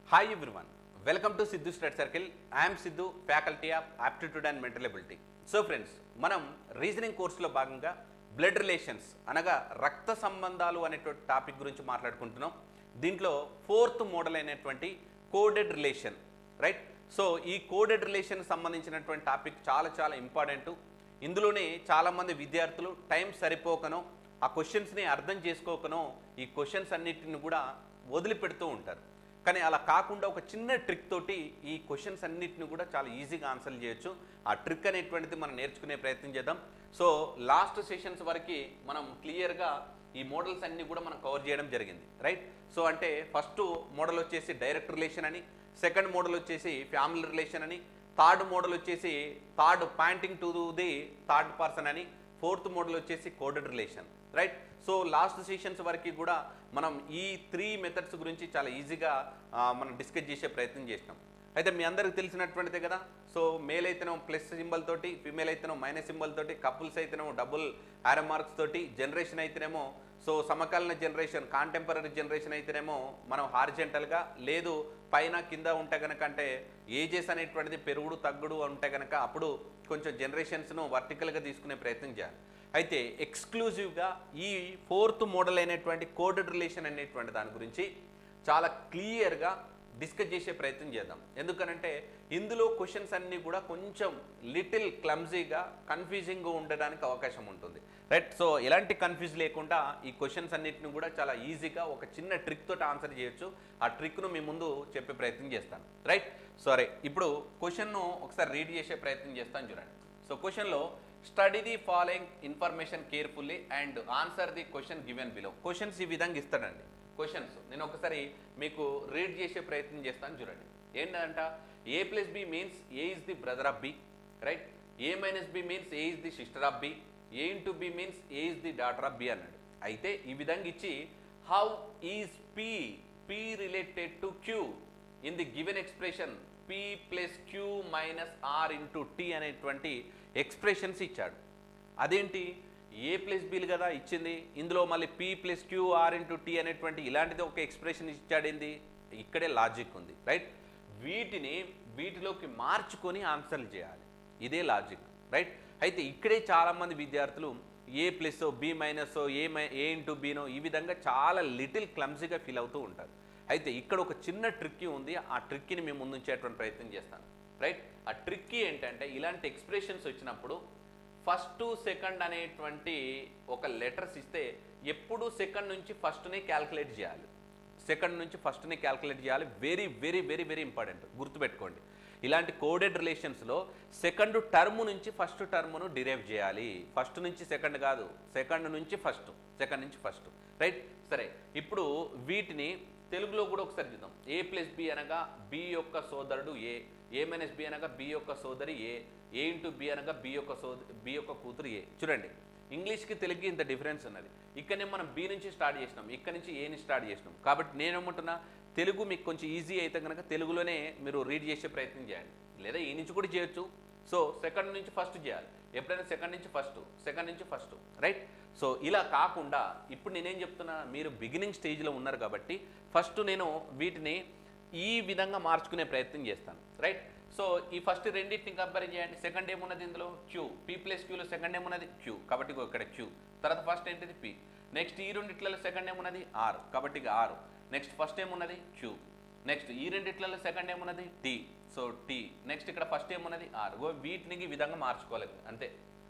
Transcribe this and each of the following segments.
hi everyone welcome to Siddhu stud circle I'm Siddhu faculty of aptitude and mental ability so friends మనం reasoning కోర్సులో భాగంగా blood relations అనగా రక్త సంబంధాలు అనేటువంటి టాపిక్ గురించి మాట్లాడుకుంటున్నాం దీంట్లో ఫోర్త్ మోడల్ అయినటువంటి కోడెడ్ రిలేషన్ రైట్ సో ఈ కోడెడ్ రిలేషన్ సంబంధించినటువంటి టాపిక్ చాలా చాలా ఇంపార్టెంట్ ఇందులోనే చాలామంది విద్యార్థులు టైం సరిపోకనో ఆ క్వశ్చన్స్ని అర్థం చేసుకోకనో ఈ క్వశ్చన్స్ అన్నిటిని కూడా వదిలిపెడుతూ ఉంటారు కానీ అలా కాకుండా ఒక చిన్న ట్రిక్ తోటి ఈ క్వశ్చన్స్ అన్నిటిని కూడా చాలా ఈజీగా ఆన్సర్ చేయొచ్చు ఆ ట్రిక్ అనేటువంటిది మనం నేర్చుకునే ప్రయత్నం చేద్దాం సో లాస్ట్ సెషన్స్ వరకు మనం క్లియర్గా ఈ మోడల్స్ అన్ని కూడా మనం కవర్ చేయడం జరిగింది రైట్ సో అంటే ఫస్ట్ మోడల్ వచ్చేసి డైరెక్ట్ రిలేషన్ అని సెకండ్ మోడల్ వచ్చేసి ఫ్యామిలీ రిలేషన్ అని థర్డ్ మోడల్ వచ్చేసి third pointing to the third person అని ఫోర్త్ మోడల్ వచ్చేసి coded relation right so last sessions వరకు కూడా మనం ఈ త్రీ మెథడ్స్ గురించి చాలా ఈజీగా ఆ, మనం డిస్కస్ చేసే ప్రయత్నం చేసినాం అయితే మీ అందరికి తెలిసినటువంటిదే కదా సో మేల్ అయితేనో ప్లస్ సింబల్ తోటి ఫిమేల్ అయితేనో మైనస్ సింబల్ తోటి కపుల్స్ అయితేనేమో డబుల్ ఆరో మార్క్స్ తోటి జనరేషన్ అయితేనేమో సో సమకాలీన జనరేషన్ కాంటెంపరీ జనరేషన్ అయితేనేమో మనం హార్జెంటల్గా లేదు పైన కింద ఉంటే కనుక అంటే ఏజెస్ అనేటువంటిది పెరుగుడు తగ్గుడు ఉంటే కనుక అప్పుడు కొంచెం జనరేషన్స్ను వర్టికల్గా తీసుకునే ప్రయత్నం చేయాలి అయితే ఎక్స్క్లూజివ్గా ఈ ఫోర్త్ మోడల్ అయినటువంటి కోడెడ్ రిలేషన్ అనేటువంటి దాని గురించి చాలా క్లియర్గా డిస్కస్ చేసే ప్రయత్నం చేద్దాం ఎందుకనంటే ఇందులో క్వశ్చన్స్ అన్నీ కూడా కొంచెం లిటిల్ క్లమ్జీగా కన్ఫ్యూజింగ్గా ఉండడానికి అవకాశం ఉంటుంది రైట్ సో ఎలాంటి కన్ఫ్యూజ్ లేకుండా ఈ క్వశ్చన్స్ అన్నిటిని కూడా చాలా ఈజీగా ఒక చిన్న ట్రిక్ తోటి ఆన్సర్ చేయొచ్చు ఆ ట్రిక్ను మీ ముందు చెప్పే ప్రయత్నం చేస్తాను రైట్ సరే ఇప్పుడు క్వశ్చన్ను ఒకసారి రీడ్ చేసే ప్రయత్నం చేస్తాను చూడండి సో క్వశ్చన్లో study the following information carefully and answer the question given below questions ఈ విధంగా ఇస్తాడండి క్వశ్చన్స్ నేను ఒకసారి మీకు రీడ్ చేసే ప్రయత్నం చేస్తాను చూడండి ఏంటంట A plus B means A is the brother of B right A minus B means A is the sister of B A into B means A is the daughter of B అన్నాడు అయితే ఈ విధంగా ఇచ్చి how is P P related to Q in the given expression P plus Q minus R into T అనేటువంటి expressions ఇచ్చాడు అదేంటి A plus బీలు కదా ఇచ్చింది ఇందులో మళ్ళీ P plus Q R into T అనేటువంటి ఇలాంటిది ఒక ఎక్స్ప్రెషన్ ఇచ్చాడింది ఇక్కడే లాజిక్ ఉంది రైట్ వీటిని వీటిలోకి మార్చుకొని ఆన్సర్లు చేయాలి ఇదే లాజిక్ రైట్ అయితే ఇక్కడే చాలామంది విద్యార్థులు A plus B minus A my A into బీనో ఈ విధంగా చాలా లిటిల్ క్లమ్సీగా ఫీల్ అవుతూ ఉంటారు అయితే ఇక్కడ ఒక చిన్న ట్రిక్కీ ఉంది ఆ ట్రిక్కీని మేము ముందుంచేటువంటి ప్రయత్నం చేస్తాను రైట్ ఆ ట్రిక్కీ ఏంటంటే ఇలాంటి ఎక్స్ప్రెషన్స్ వచ్చినప్పుడు ఫస్ట్ సెకండ్ అనేటువంటి ఒక లెటర్స్ ఇస్తే ఎప్పుడు సెకండ్ నుంచి ఫస్ట్ని క్యాల్కులేట్ చేయాలి సెకండ్ నుంచి ఫస్ట్ని క్యాల్కులేట్ చేయాలి very very very very important గుర్తుపెట్టుకోండి ఇలాంటి కోడెడ్ రిలేషన్స్లో సెకండ్ టర్మ్ నుంచి ఫస్ట్ టర్మ్ను డిరైవ్ చేయాలి ఫస్ట్ నుంచి సెకండ్ కాదు సెకండ్ నుంచి ఫస్ట్ సెకండ్ నుంచి ఫస్ట్ రైట్ సరే ఇప్పుడు వీటిని తెలుగులో కూడా ఒకసారి చూద్దాం ఏ ప్లస్ బి అనగా బి యొక్క సోదరుడు ఏ ఏ మైనస్ బి అనగా బి యొక్క సోదరి ఏ ఏ ఇంటూ బి అనగా బి యొక్క సోద బి యొక్క కూతురు ఏ చూడండి ఇంగ్లీష్కి తెలుగుకి ఇంత డిఫరెన్స్ ఉన్నది ఇక్కడనే మనం బి నుంచి స్టార్ట్ చేసినాం ఇక్కడ నుంచి ఏని స్టార్ట్ చేసినాం కాబట్టి నేనేమంటున్నా తెలుగు మీకు కొంచెం ఈజీ అయితే కనుక తెలుగులోనే మీరు రీడ్ చేసే ప్రయత్నం చేయండి లేదా ఈ నుంచి కూడా చేయొచ్చు సో సెకండ్ నుంచి ఫస్ట్ చేయాలి ఎప్పుడైనా సెకండ్ నుంచి ఫస్ట్ సెకండ్ నుంచి ఫస్ట్ రైట్ సో ఇలా కాకుండా ఇప్పుడు నేనేం చెప్తున్నా మీరు బిగినింగ్ స్టేజ్లో ఉన్నారు కాబట్టి ఫస్ట్ నేను వీటిని ఈ విధంగా మార్చుకునే ప్రయత్నం చేస్తాను రైట్ సో ఈ ఫస్ట్ రెండింటిని కంపేర్ చేయండి సెకండ్ ఏమున్నది ఇందులో క్యూ పీ ప్లస్ క్యూలో సెకండ్ ఏమున్నది క్యూ కాబట్టి ఇగో ఇక్కడ క్యూ తర్వాత ఫస్ట్ ఏంటిది పీ నెక్స్ట్ ఈ రెండిట్లలో సెకండ్ ఏమున్నది ఆర్ కాబట్టి ఇక ఆరు నెక్స్ట్ ఫస్ట్ ఏమున్నది క్యూ నెక్స్ట్ ఈ రెండిట్లలో సెకండ్ ఏమున్నది టీ సో టీ నెక్స్ట్ ఇక్కడ ఫస్ట్ ఏమున్నది ఆర్ ఇగో వీటిని ఈ విధంగా మార్చుకోవాలి అంతే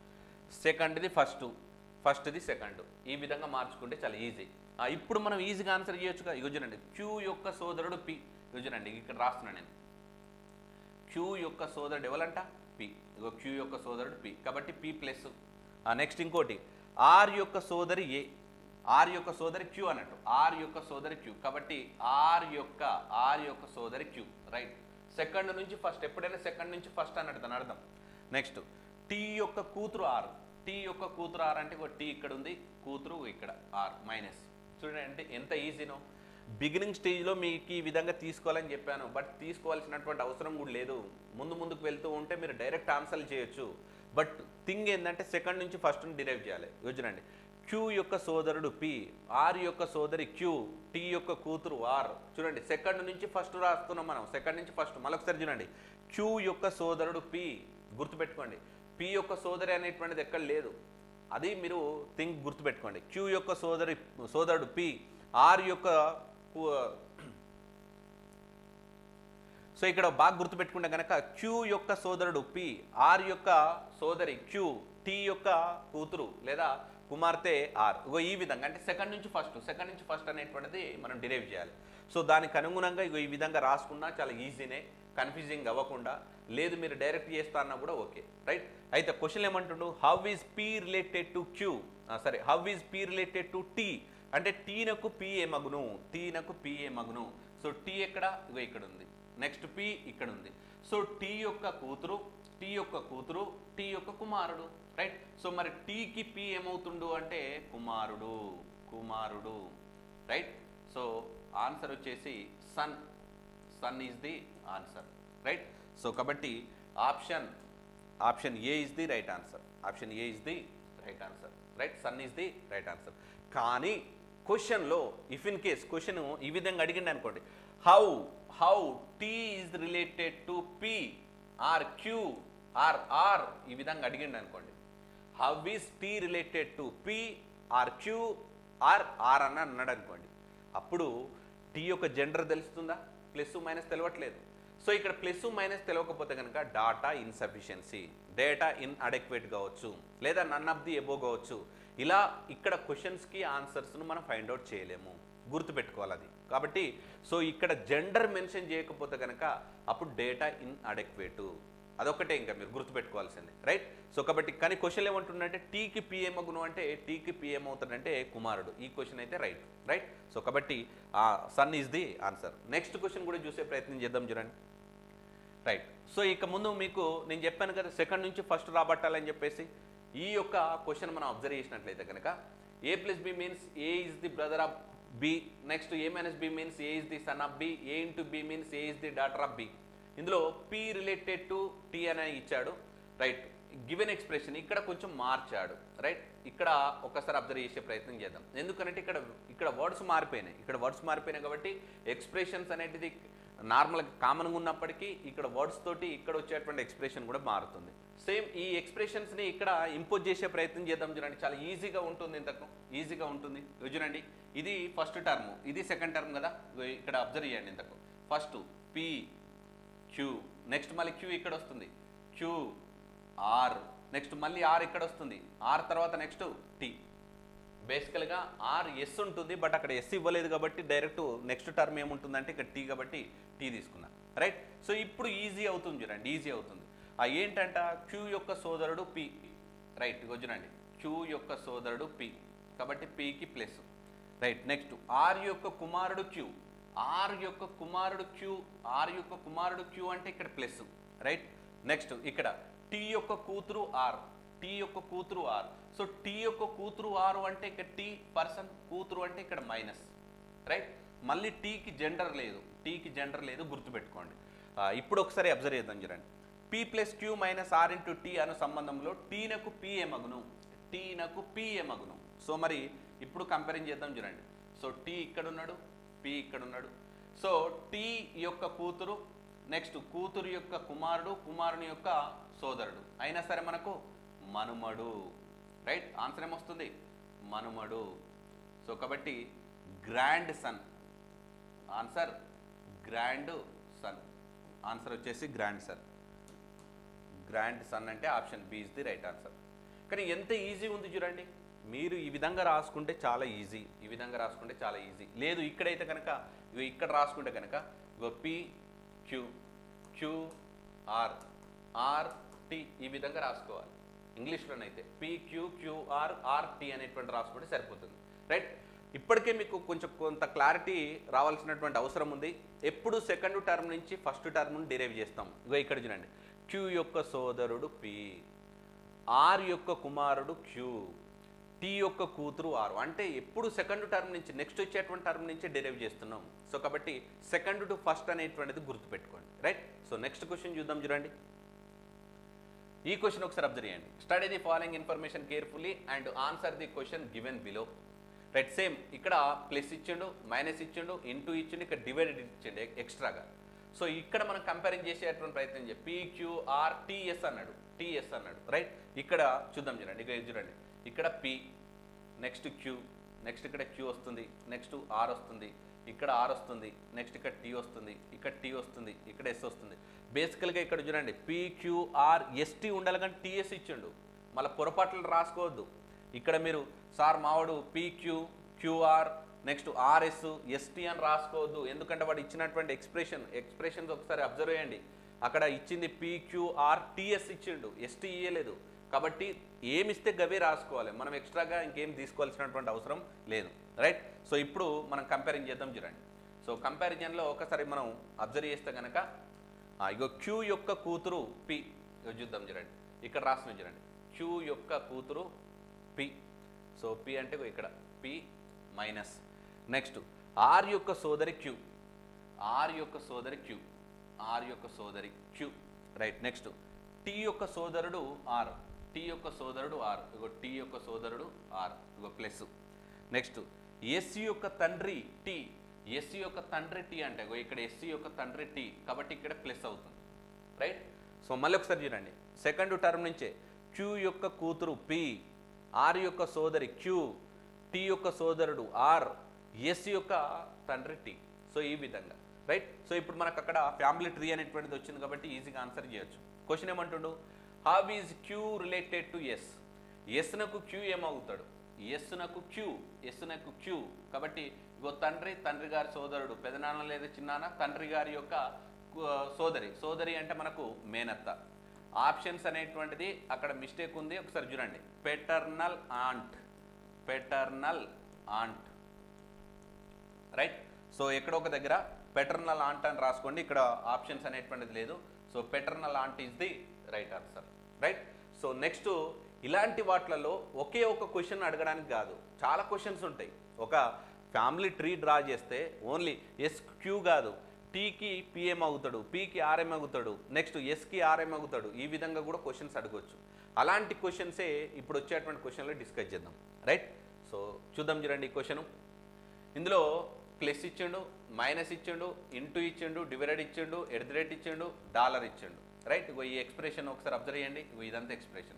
సెకండ్ది ఫస్ట్ ఫస్ట్ది సెకండ్ ఈ విధంగా మార్చుకుంటే చాలా ఈజీ ఇప్పుడు మనం ఈజీగా ఆన్సర్ చేయొచ్చుగా ఇగో చూడండి క్యూ యొక్క సోదరుడు పి ఇగో చూడండి ఇక్కడ రాస్తున్నాను నేను క్యూ యొక్క సోదరుడు ఎవరంట పి ఇగో క్యూ యొక్క సోదరుడు పి కాబట్టి పి ప్లస్ నెక్స్ట్ ఇంకోటి ఆర్ యొక్క సోదరి ఏ ఆర్ యొక్క సోదరి క్యూ అన్నట్టు ఆర్ యొక్క సోదరి క్యూ కాబట్టి ఆర్ యొక్క ఆర్ యొక్క సోదరి క్యూ రైట్ సెకండ్ నుంచి ఫస్ట్ ఎప్పుడైనా సెకండ్ నుంచి ఫస్ట్ అన్నట్టు దాని అర్థం నెక్స్ట్ టీ యొక్క కూతురు ఆర్ టీ యొక్క కూతురు ఆర్ అంటే టీ ఇక్కడ ఉంది కూతురు ఇక్కడ ఆర్ మైనస్ చూడండి అంటే ఎంత ఈజీనో బిగినింగ్ స్టేజ్లో మీకు ఈ విధంగా తీసుకోవాలని చెప్పాను బట్ తీసుకోవాల్సినటువంటి అవసరం కూడా లేదు ముందు ముందుకు వెళ్తూ ఉంటే మీరు డైరెక్ట్ ఆన్సర్లు చేయొచ్చు బట్ థింగ్ ఏంటంటే సెకండ్ నుంచి ఫస్ట్ డిరైవ్ చేయాలి యోజనండి క్యూ యొక్క సోదరుడు పి ఆర్ యొక్క సోదరి క్యూ టీ యొక్క కూతురు ఆర్ చూడండి సెకండ్ నుంచి ఫస్ట్ రాస్తున్నాం మనం సెకండ్ నుంచి ఫస్ట్ మరొకసారి చూడండి క్యూ యొక్క సోదరుడు పి గుర్తుపెట్టుకోండి పి యొక్క సోదరి అనేటువంటిది ఎక్కడ లేదు అది మీరు థింక్ గుర్తుపెట్టుకోండి క్యూ యొక్క సోదరి సోదరుడు పి ఆర్ యొక్క కు- సో ఇక్కడ బాగా గుర్తుపెట్టుకుంటే కనుక క్యూ యొక్క సోదరుడు పి ఆర్ యొక్క సోదరి క్యూ టీ యొక్క కూతురు లేదా కుమార్తె ఆర్ ఇగో ఈ విధంగా అంటే సెకండ్ నుంచి ఫస్ట్ సెకండ్ నుంచి ఫస్ట్ అనేటువంటిది మనం డిరైవ్ చేయాలి సో దానికి అనుగుణంగా ఇగో ఈ విధంగా రాసుకున్నా చాలా ఈజీనే కన్ఫ్యూజింగ్ అవ్వకుండా లేదు మీరు డైరెక్ట్ చేస్తా అన్నా కూడా ఓకే రైట్ అయితే క్వశ్చన్ ఏమంటుండు how is P related to Q సరే how is P related to T అంటే టీనకు పీ ఏ మగును టీనకు పీ ఏ మగును సో టీ ఎక్కడ ఇగో ఇక్కడ ఉంది నెక్స్ట్ పి ఇక్కడ ఉంది సో టీ యొక్క కూతురు టీ యొక్క కూతురు టీ యొక్క కుమారుడు రైట్ సో మరి టీకి పి ఏమవుతుండు అంటే కుమారుడు కుమారుడు రైట్ సో ఆన్సర్ వచ్చేసి son son is the answer right so కాబట్టి option option A is the right answer option A is the right answer right son is the right answer కానీ క్వశ్చన్లో if in case question ఈ విధంగా అడిగింది అనుకోండి how how T is related to P R Q R R ఈ విధంగా అడిగింది అనుకోండి how is T related to P R Q R R అని అన్నాడు అనుకోండి అప్పుడు టీ యొక్క జెండర్ తెలుస్తుందా ప్లస్ మైనస్ తెలవట్లేదు సో ఇక్కడ ప్లస్ మైనస్ తెలియకపోతే కనుక data insufficiency data inadequate కావచ్చు లేదా నన్ ఆఫ్ ది ఎబో కావచ్చు ఇలా ఇక్కడ క్వశ్చన్స్కి ఆన్సర్స్ను మనం ఫైండ్ అవుట్ చేయలేము గుర్తుపెట్టుకోవాలి అది కాబట్టి సో ఇక్కడ జెండర్ మెన్షన్ చేయకపోతే కనుక అప్పుడు డేటా ఇన్ అడెక్వేటు అదొక్కటే ఇంకా మీరు గుర్తుపెట్టుకోవాల్సింది రైట్ సో కాబట్టి కానీ క్వశ్చన్ ఏమంటుందంటే టీకి పిఎం అగును అంటే టీకి పిఎం అవుతాడంటే కుమారుడు ఈ క్వశ్చన్ అయితే రైట్ రైట్ సో కాబట్టి son is the answer next question కూడా చూసే ప్రయత్నం చేద్దాం చూడండి రైట్ సో ఇక ముందు మీకు నేను చెప్పాను కదా సెకండ్ నుంచి ఫస్ట్ రాబట్టాలని చెప్పేసి ఈ యొక్క క్వశ్చన్ మనం అబ్జర్వ్ చేసినట్లయితే కనుక A plus B means A is the brother of B next A minus B means A is the son of B A into B means A is the daughter of B ఇందులో P related to T అని ఇచ్చాడు right given expression ఇక్కడ కొంచెం మార్చాడు right ఇక్కడ ఒకసారి observe చేసే ప్రయత్నం చేద్దాం ఎందుకంటే ఇక్కడ ఇక్కడ వర్డ్స్ మారిపోయినాయి ఇక్కడ వర్డ్స్ మారిపోయినాయి కాబట్టి ఎక్స్ప్రెషన్స్ అనేటిది నార్మల్గా కామన్గా ఉన్నప్పటికీ ఇక్కడ వర్డ్స్ తోటి ఇక్కడ వచ్చేటువంటి ఎక్స్ప్రెషన్ కూడా మారుతుంది సేమ్ ఈ ఎక్స్ప్రెషన్స్ని ఇక్కడ ఇంపోజ్ చేసే ప్రయత్నం చేద్దాం చూడండి చాలా ఈజీగా ఉంటుంది ఇంతకు ఈజీగా ఉంటుంది ఇగో చూడండి ఇది ఫస్ట్ టర్మ్ ఇది సెకండ్ టర్మ్ కదా ఇగో ఇక్కడ అబ్జర్వ్ చేయండి ఇంతకు ఫస్ట్ పి క్యూ నెక్స్ట్ మళ్ళీ క్యూ ఇక్కడ వస్తుంది క్యూ ఆర్ నెక్స్ట్ మళ్ళీ ఆర్ ఇక్కడ వస్తుంది ఆర్ తర్వాత నెక్స్ట్ టీ బేసికల్గా ఆర్ ఎస్ ఉంటుంది బట్ అక్కడ ఎస్ ఇవ్వలేదు కాబట్టి డైరెక్ట్ నెక్స్ట్ టర్మ్ ఏముంటుందంటే ఇక్కడ టీ కాబట్టి టీ తీసుకున్నా రైట్ సో ఇప్పుడు ఈజీ అవుతుంది చూడండి ఈజీ అవుతుంది ఆ ఏంటంట క్యూ యొక్క సోదరుడు పి రైట్ ఇగో చూడండి క్యూ యొక్క సోదరుడు పి కాబట్టి పికి ప్లస్ రైట్ నెక్స్ట్ ఆర్ యొక్క కుమారుడు క్యూ ఆర్ యొక్క కుమారుడు క్యూ ఆర్ యొక్క కుమారుడు క్యూ అంటే ఇక్కడ ప్లస్ రైట్ నెక్స్ట్ ఇక్కడ టీ యొక్క కూతురు ఆర్ టీ యొక్క కూతురు ఆర్ సో టీ యొక్క కూతురు ఆరు అంటే ఇక్కడ టీ పర్సన్ కూతురు అంటే ఇక్కడ మైనస్ రైట్ మళ్ళీ టీకి జెండర్ లేదు టీకి జెండర్ లేదు గుర్తుపెట్టుకోండి ఆ, ఇప్పుడు ఒకసారి అబ్జర్వ్ చేద్దాం చూడండి P plus Q minus R into T అనే సంబంధంలో టీనకు పి ఏమగును టీనకు పి ఏమగును సో మరి ఇప్పుడు కంపేరింగ్ చేద్దాం చూడండి సో టీ ఇక్కడ ఉన్నాడు పి ఇక్కడ ఉన్నాడు సో టీ యొక్క కూతురు నెక్స్ట్ కూతురు యొక్క కుమారుడు కుమారుని యొక్క సోదరుడు అయినా సరే మనకు మనుమడు రైట్ ఆన్సర్ ఏమొస్తుంది మనుమడు సో కాబట్టి grandson answer grandson answer వచ్చేసి గ్రాండ్ సన్ గ్రాండ్ సన్ అంటే option B is the right answer కానీ ఎంత ఈజీ ఉంది చూడండి మీరు ఈ విధంగా రాసుకుంటే చాలా ఈజీ ఈ విధంగా రాసుకుంటే చాలా ఈజీ లేదు ఇక్కడైతే కనుక ఇగో ఇక్కడ రాసుకుంటే కనుక ఇగో P Q Q R R T ఈ విధంగా రాసుకోవాలి ఇంగ్లీష్లోనైతే P Q Q R R T అనేటువంటి రాసుకుంటే సరిపోతుంది రైట్ ఇప్పటికే మీకు కొంచెం కొంత క్లారిటీ రావాల్సినటువంటి అవసరం ఉంది ఎప్పుడు సెకండ్ టర్మ్ నుంచి ఫస్ట్ టర్మ్ని డిరైవ్ చేస్తాం ఇగో ఇక్కడ చూడండి క్యూ యొక్క సోదరుడు పి ఆర్ యొక్క కుమారుడు క్యూ టీ యొక్క కూతురు ఆరు అంటే ఎప్పుడు సెకండ్ టర్మ్ నుంచి నెక్స్ట్ వచ్చేటువంటి టర్మ్ నుంచి డెరైవ్ చేస్తున్నాం సో కాబట్టి సెకండ్ టు ఫస్ట్ అనేటువంటిది గుర్తుపెట్టుకోండి రైట్ సో నెక్స్ట్ క్వశ్చన్ చూద్దాం చూడండి ఈ క్వశ్చన్ ఒకసారి అబ్జర్వ్ చేయండి study the following information carefully and answer the question given below right same ఇక్కడ ప్లస్ ఇచ్చిండు మైనస్ ఇచ్చిండు ఇంటూ ఇచ్చిండు ఇక్కడ డివైడెడ్ ఇచ్చిండు ఎక్స్ట్రాగా సో ఇక్కడ మనం కంపారిజన్ చేసేటువంటి ప్రయత్నం చేసి పీక్యూఆర్ టీఎస్ అన్నాడు టీఎస్ అన్నాడు రైట్ ఇక్కడ చూద్దాం చూడండి ఇక్కడ ఇది చూడండి ఇక్కడ పి నెక్స్ట్ క్యూ నెక్స్ట్ ఇక్కడ క్యూ వస్తుంది నెక్స్ట్ ఆర్ వస్తుంది ఇక్కడ ఆర్ వస్తుంది నెక్స్ట్ ఇక్కడ టీ వస్తుంది ఇక్కడ టీ వస్తుంది ఇక్కడ ఎస్ వస్తుంది బేసికల్గా ఇక్కడ చూడండి పీక్యూఆర్ ఎస్టీ ఉండాలి కానీ టీఎస్ ఇచ్చిండు మళ్ళీ పొరపాట్లు రాసుకోవద్దు ఇక్కడ మీరు సార్ మావాడు P Q Q R next R S S T అని రాసుకోవద్దు ఎందుకంటే వాడు ఇచ్చినటువంటి ఎక్స్ప్రెషన్ ఎక్స్ప్రెషన్స్ ఒకసారి అబ్జర్వ్ చేయండి అక్కడ ఇచ్చింది పీక్యూఆర్ టీఎస్ ఇచ్చిండు ఎస్టీ ఇయ్యలేదు కాబట్టి ఏమి ఇస్తే గవే రాసుకోవాలి మనం ఎక్స్ట్రాగా ఇంకేం తీసుకోవాల్సినటువంటి అవసరం లేదు రైట్ సో ఇప్పుడు మనం కంపారిజన్ చేద్దాం చూడండి సో కంపారిజన్లో ఒకసారి మనం అబ్జర్వ్ చేస్తే కనుక ఆ, ఇగో క్యూ యొక్క కూతురు పి ఇగో చూద్దాం చూడండి ఇక్కడ రాసిన చూడండి క్యూ యొక్క కూతురు పి సో పి అంటే ఇగో ఇక్కడ పి మైనస్ నెక్స్ట్ ఆర్ యొక్క సోదరి క్యూ ఆర్ యొక్క సోదరి క్యూ ఆర్ యొక్క సోదరి క్యూ రైట్ నెక్స్ట్ టీ యొక్క సోదరుడు ఆర్ టీ యొక్క సోదరుడు ఆర్ ఇగో టీ యొక్క సోదరుడు ఆర్ ఇగో ప్లస్ నెక్స్ట్ ఎస్సి యొక్క తండ్రి టీ ఎస్సి యొక్క తండ్రి టీ అంటే ఇగో ఇక్కడ ఎస్సి యొక్క తండ్రి టీ కాబట్టి ఇక్కడ ప్లస్ అవుతుంది రైట్ సో మళ్ళీ ఒకసారి చూడండి సెకండ్ టర్మ్ నుంచే క్యూ యొక్క కూతురు పి ఆర్ యొక్క సోదరి క్యూ టీ యొక్క సోదరుడు ఆర్ ఎస్ యొక్క తండ్రి టీ సో ఈ విధంగా రైట్ సో ఇప్పుడు మనకు అక్కడ ఫ్యామిలీ ట్రీ అనేటువంటిది వచ్చింది కాబట్టి ఈజీగా ఆన్సర్ చేయొచ్చు క్వశ్చన్ ఏమంటుండు how is Q related to S ఎస్నకు క్యూ ఏమవుతాడు ఎస్నకు క్యూ ఎస్నకు క్యూ కాబట్టి ఇగో తండ్రి తండ్రి గారి సోదరుడు పెదనాన్న లేదా చిన్నాన్న తండ్రి గారి యొక్క కు- సోదరి సోదరి అంటే మనకు మేనత్త ఆప్షన్స్ అనేటువంటిది అక్కడ మిస్టేక్ ఉంది ఒకసారి చూడండి paternal aunt paternal aunt right so ఎక్కడో ఒక దగ్గర పెటర్నల్ ఆంట్ అని రాసుకోండి ఇక్కడ ఆప్షన్స్ అనేటువంటిది లేదు so paternal aunt is the right answer right so next ఇలాంటి వాటిలలో ఒకే ఒక క్వశ్చన్ అడగడానికి కాదు చాలా క్వశ్చన్స్ ఉంటాయి ఒక ఫ్యామిలీ ట్రీ డ్రా చేస్తే ఓన్లీ ఎస్ క్యూ కాదు టీకి పిఎం అవుతాడు పీకి ఆర్ఎం అవుతాడు నెక్స్ట్ ఎస్కి ఆర్ఎం అవుతాడు ఈ విధంగా కూడా క్వశ్చన్స్ అడగవచ్చు అలాంటి క్వశ్చన్సే ఇప్పుడు వచ్చేటువంటి క్వశ్చన్లో డిస్కస్ చేద్దాం రైట్ సో చూద్దాం చూడండి ఈ క్వశ్చన్ ఇందులో ప్లస్ ఇచ్చిండు మైనస్ ఇచ్చిండు ఇంటూ ఇచ్చిండు డివైడెడ్ ఇచ్చిండు ఎట్ ది రేట్ ఇచ్చిండు డాలర్ ఇచ్చిండు రైట్ ఇగో ఈ ఎక్స్ప్రెషన్ ఒకసారి అబ్జర్వ్ చేయండి ఇగో ఇదంతా ఎక్స్ప్రెషన్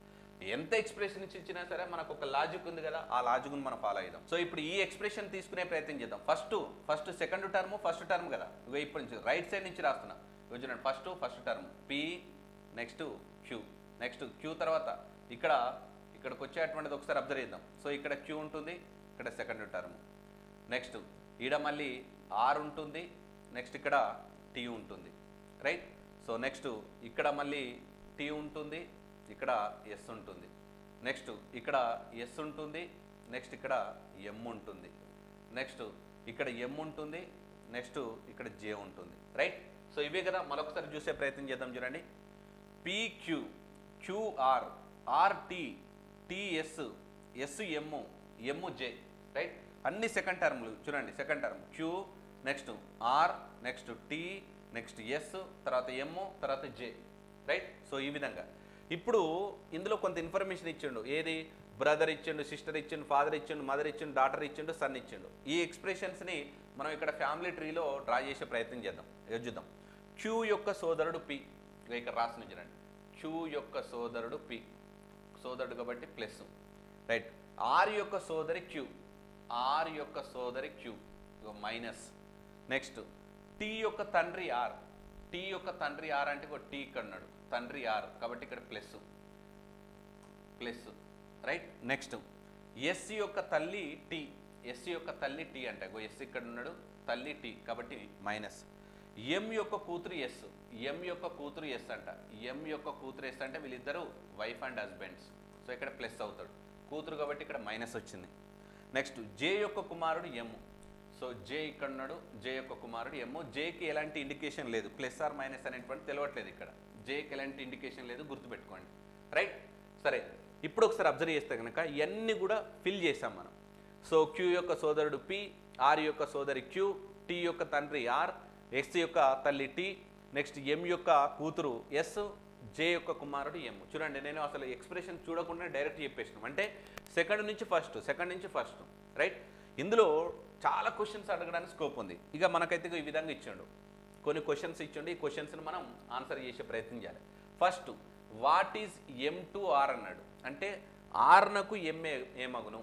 ఎంత ఎక్స్ప్రెషన్ ఇచ్చినా సరే మనకు ఒక లాజిక్ ఉంది కదా ఆ లాజిక్ను మనం ఫాలో అయిదాం సో ఇప్పుడు ఈ ఎక్స్ప్రెషన్ తీసుకునే ప్రయత్నం చేద్దాం first first second term first term కదా ఇగో ఇప్పటి నుంచి రైట్ సైడ్ నుంచి రాస్తున్నా ఇగో చూడండి first first term P next Q next Q తర్వాత ఇక్కడ ఇక్కడికి వచ్చేటువంటిది ఒకసారి అబ్జర్వ్ చేద్దాం సో ఇక్కడ క్యూ ఉంటుంది ఇక్కడ సెకండ్ టర్మ్ నెక్స్ట్ ఈడ మళ్ళీ ఆర్ ఉంటుంది నెక్స్ట్ ఇక్కడ టీ ఉంటుంది రైట్ సో నెక్స్ట్ ఇక్కడ మళ్ళీ టీ ఉంటుంది ఇక్కడ ఎస్ ఉంటుంది నెక్స్ట్ ఇక్కడ ఎస్ ఉంటుంది నెక్స్ట్ ఇక్కడ ఎం ఉంటుంది నెక్స్ట్ ఇక్కడ ఎం ఉంటుంది నెక్స్ట్ ఇక్కడ జే ఉంటుంది రైట్ సో ఇవే కదా మరొకసారి చూసే ప్రయత్నం చేద్దాం చూడండి P Q Q R R T T S S M M J right అన్ని సెకండ్ టర్మ్లు చూడండి second term Q next R next T next S తర్వాత ఎమ్ తర్వాత జే రైట్ సో ఈ విధంగా ఇప్పుడు ఇందులో కొంత ఇన్ఫర్మేషన్ ఇచ్చిండు ఏది బ్రదర్ ఇచ్చిండు సిస్టర్ ఇచ్చిండు ఫాదర్ ఇచ్చిండు మదర్ ఇచ్చిండు డాటర్ ఇచ్చిండు సన్ ఇచ్చిండు ఈ ఎక్స్ప్రెషన్స్ని మనం ఇక్కడ ఫ్యామిలీ ట్రీలో డ్రా చేసే ప్రయత్నం చేద్దాం ఇక చూద్దాం క్యూ యొక్క సోదరుడు పి ఇక ఇక్కడ రాసిన చూడండి క్యూ యొక్క సోదరుడు పి సోదరుడు కాబట్టి ప్లస్ రైట్ ఆర్ యొక్క సోదరి క్యూ ఆర్ యొక్క సోదరి క్యూ మైనస్ నెక్స్ట్ టీ యొక్క తండ్రి ఆర్ టీ యొక్క తండ్రి ఆర్ అంటే ఒక టీ ఇక్కడ ఉన్నాడు తండ్రి ఆర్ కాబట్టి ఇక్కడ ప్లస్ ప్లస్ రైట్ నెక్స్ట్ ఎస్సి యొక్క తల్లి టీ ఎస్సి యొక్క తల్లి టీ అంటే ఎస్ ఇక్కడ ఉన్నాడు తల్లి టీ కాబట్టి మైనస్ ఎం యొక్క కూతురు ఎస్ ఎం యొక్క కూతురు ఎస్ అంట ఎం యొక్క కూతురు ఎస్ అంటే వీళ్ళిద్దరూ వైఫ్ అండ్ హస్బెండ్స్ సో ఇక్కడ ప్లస్ అవుతాడు కూతురు కాబట్టి ఇక్కడ మైనస్ వచ్చింది నెక్స్ట్ జే యొక్క కుమారుడు ఎమ్ సో జే ఇక్కడ ఉన్నాడు జే యొక్క కుమారుడు ఎమ్ జేకి ఎలాంటి ఇండికేషన్ లేదు ప్లస్ ఆర్ మైనస్ అనేటువంటి తెలియట్లేదు ఇక్కడ జేకి ఎలాంటి ఇండికేషన్ లేదు గుర్తుపెట్టుకోండి రైట్ సరే ఇప్పుడు ఒకసారి అబ్జర్వ్ చేస్తే కనుక ఇవన్నీ కూడా ఫిల్ చేసాం మనం సో క్యూ యొక్క సోదరుడు పి ఆర్ యొక్క సోదరి క్యూ టీ యొక్క తండ్రి ఆర్ ఎక్స్ యొక్క తల్లి టీ నెక్స్ట్ ఎం యొక్క కూతురు ఎస్ జే యొక్క కుమారుడు ఎమ్ చూడండి నేను అసలు ఎక్స్ప్రెషన్ చూడకుండా డైరెక్ట్ చెప్పేసినాం అంటే సెకండ్ నుంచి ఫస్ట్ సెకండ్ నుంచి ఫస్ట్ రైట్ ఇందులో చాలా క్వశ్చన్స్ అడగడానికి స్కోప్ ఉంది ఇక మనకైతే ఈ విధంగా ఇచ్చాడు కొన్ని క్వశ్చన్స్ ఇచ్చిండు ఈ క్వశ్చన్స్ని మనం ఆన్సర్ చేసే ప్రయత్నం చేయాలి first what is M to R అన్నాడు అంటే ఆర్నకు ఎం ఏ- ఏమగును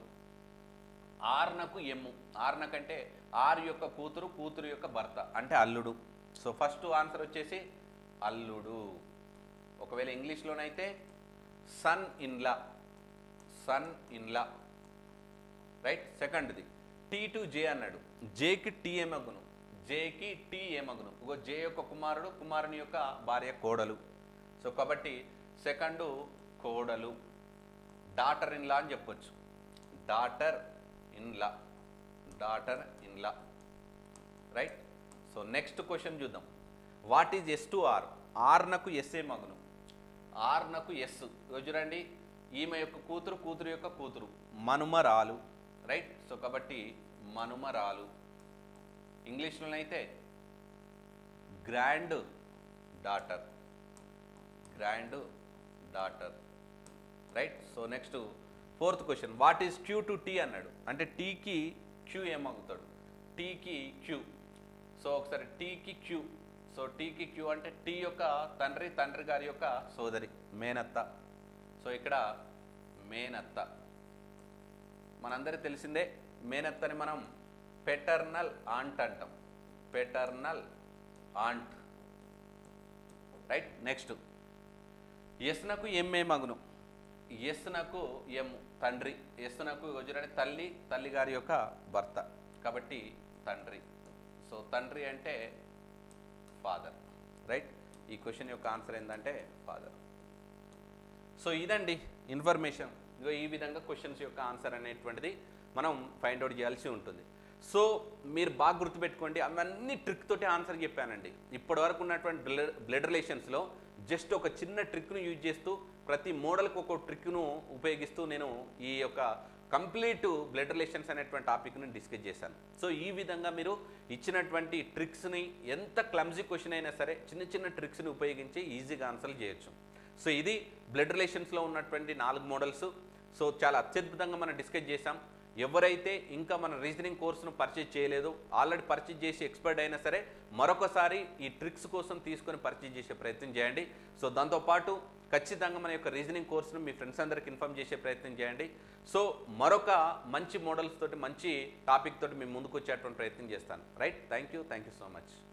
ఆర్నకు ఎమ్ము ఆర్నకంటే ఆర్ యొక్క కూతురు కూతురు యొక్క భర్త అంటే అల్లుడు సో ఫస్ట్ ఆన్సర్ వచ్చేసి అల్లుడు ఒకవేళ ఇంగ్లీష్లోనైతే son in law son in law right సెకండ్ది టీ టు జే అన్నాడు జేకి టీ ఏమగును జేకి టీ ఏమగును ఇగో జే యొక్క కుమారుడు కుమారుని యొక్క భార్య కోడలు సో కాబట్టి సెకండ్ కోడలు డాటర్ ఇన్ లా అని చెప్పొచ్చు daughter in law daughter in law right so next question చూద్దాం what is S to R ఆర్నకు ఎస్ ఏ మగును ఆర్నకు ఎస్ చూడండి ఈమె యొక్క కూతురు కూతురు యొక్క కూతురు మనుమరాలు రైట్ సో కాబట్టి మనుమరాలు ఇంగ్లీష్లోనైతే grand daughter grand daughter right so next fourth question what is Q to T అన్నాడు అంటే టీకి క్యూ ఏమవుతాడు టీకి క్యూ సో ఒకసారి టీకి క్యూ సో టీకి క్యూ అంటే టీ యొక్క తండ్రి తండ్రి గారి యొక్క సోదరి మేనత్త సో ఇక్కడ మేనత్త మనందరికీ తెలిసిందే మేనత్తని మనం పెటర్నల్ ఆంట్ అంటాం పెటర్నల్ ఆంట్ రైట్ నెక్స్ట్ ఎస్నకు ఎంఏ మగును ఎస్నకు ఎం తండ్రి ఎస్నకు చూడండి తల్లి తల్లి గారి యొక్క భర్త కాబట్టి తండ్రి సో తండ్రి అంటే ఫాదర్ రైట్ ఈ క్వశ్చన్ యొక్క ఆన్సర్ ఏంటంటే ఫాదర్ సో ఇదండి ఇన్ఫర్మేషన్ ఇగో ఈ విధంగా క్వశ్చన్స్ యొక్క ఆన్సర్ అనేటువంటిది మనం ఫైండ్ అవుట్ చేయాల్సి ఉంటుంది సో మీరు బాగా గుర్తుపెట్టుకోండి అవన్నీ ట్రిక్ తోటి ఆన్సర్ చెప్పానండి ఇప్పటి వరకు ఉన్నటువంటి బ్లడ్ బ్లడ్ రిలేషన్స్లో జస్ట్ ఒక చిన్న ట్రిక్ను యూజ్ చేస్తూ ప్రతి మోడల్కి ఒక ట్రిక్ను ఉపయోగిస్తూ నేను ఈ యొక్క కంప్లీట్ బ్లడ్ రిలేషన్స్ అనేటువంటి టాపిక్ని డిస్కస్ చేశాను సో ఈ విధంగా మీరు ఇచ్చినటువంటి ట్రిక్స్ని ఎంత క్లమ్జీ క్వశ్చన్ అయినా సరే చిన్న చిన్న ట్రిక్స్ని ఉపయోగించి ఈజీగా ఆన్సర్ చేయొచ్చు సో ఇది బ్లడ్ రిలేషన్స్లో ఉన్నటువంటి నాలుగు మోడల్స్ సో చాలా అత్యద్భుతంగా మనం డిస్కస్ చేసాం ఎవరైతే ఇంకా మన రీజనింగ్ కోర్సును పర్చేజ్ చేయలేదు ఆల్రెడీ పర్చేజ్ చేసి ఎక్స్పర్ట్ అయినా సరే మరొకసారి ఈ ట్రిక్స్ కోసం తీసుకొని పర్చేజ్ చేసే ప్రయత్నం చేయండి సో దాంతోపాటు ఖచ్చితంగా మన యొక్క రీజనింగ్ కోర్సును మీ ఫ్రెండ్స్ అందరికి ఇన్ఫామ్ చేసే ప్రయత్నం చేయండి సో మరొక మంచి మోడల్స్ తోటి మంచి టాపిక్ తోటి మేము ముందుకు వచ్చేటువంటి ప్రయత్నం చేస్తాను right thank you thank you so much